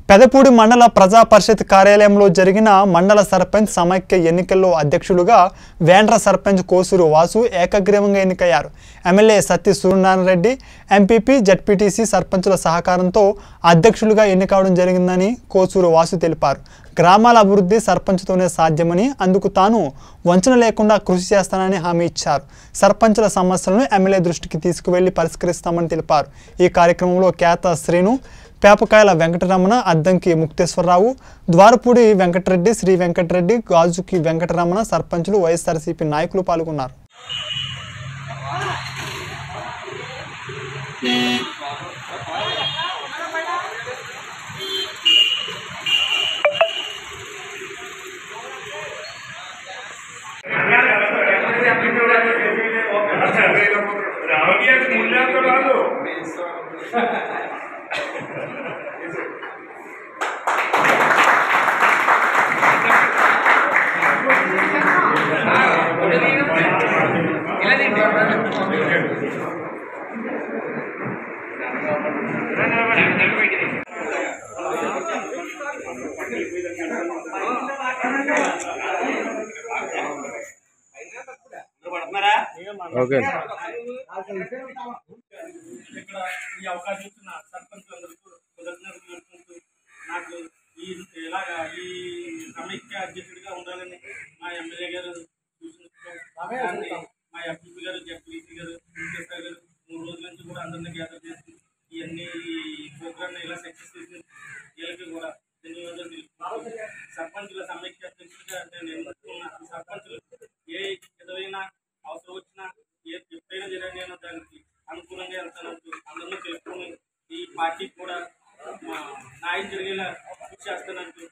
పెదపూడి మండల ప్రజా పరిషత్ కార్యాలయంలో జరిగిన మండల సర్పంచ్ సమైక్య ఎన్నికల్లో అధ్యక్షులుగా వేండ్ర సర్పంచ్ కోసూరు వాసు ఏకగ్రీవంగా ఎన్నికయ్యారు MLA Satti Suryanarayana Reddy MPP ZPTC సర్పంచుల సహకారంతో అధ్యక్షులుగా ఎన్నికవడం జరిగిందని కోసూరు వాసు తెలిపారు గ్రామాల అభివృద్ధి సర్పంచ్తోనే సాధ్యమని అందుకు తాను వంచన లేకుండా కృషి చేస్తానని హామీ ఇచ్చారు సర్పంచుల సమస్యలను ఎమ్మెల్యే దృష్టికి తీసుకువెళ్లి పరిష్కరిస్తామని తెలిపారు ఈ కార్యక్రమంలో కేత శ్రీను పేపకాయల వెంకటరమణ అద్దంకి ముక్తేశ్వరరావు ద్వారపూడి వెంకటరెడ్డి శ్రీ వెంకటరెడ్డి గాజుకి వెంకటరమణ సర్పంచులు వైఎస్ఆర్సీపీ నాయకులు పాల్గొన్నారు రావడానికి మూల్యాంక రాదు ఓకే ఇక్కడ ఈ అవకాశం ఇచ్చిన సర్పంచులందరికీ కృతజ్ఞతలు తెలుపుకుంటూ నాకు ఈ ఇలాగా ఈ సమైక్య అధ్యక్షుడిగా ఉండాలని మా ఎమ్మెల్యే గారు సూచించడం దాన్ని మా ఎంపీ గారు జడ్పీసీ గారు ముఖ్యస్థాయి గారు మూడు రోజుల నుంచి కూడా అందరినీ గ్యాదర్ చేసి ఇవన్నీ ఈ ప్రోగ్రామ్ ఇలా సక్సెస్ చేసి వీళ్ళకి కూడా ధన్యవాదాలు తెలుపుతున్నాను సర్పంచుల సమైక్య అధ్యక్షుడిగా నేను ఎన్నుకున్న ఈ సర్పంచులు ఏ విధమైన అవసరం వచ్చినా ఏ ఎప్పుడైనా జరిగిన దానికి అనుకూలంగా వెళ్తానంటూ అందరినీ తెలుపుకొని ఈ పార్టీకి కూడా మా న్యాయం జరిగేలా కృషి చేస్తానంటూ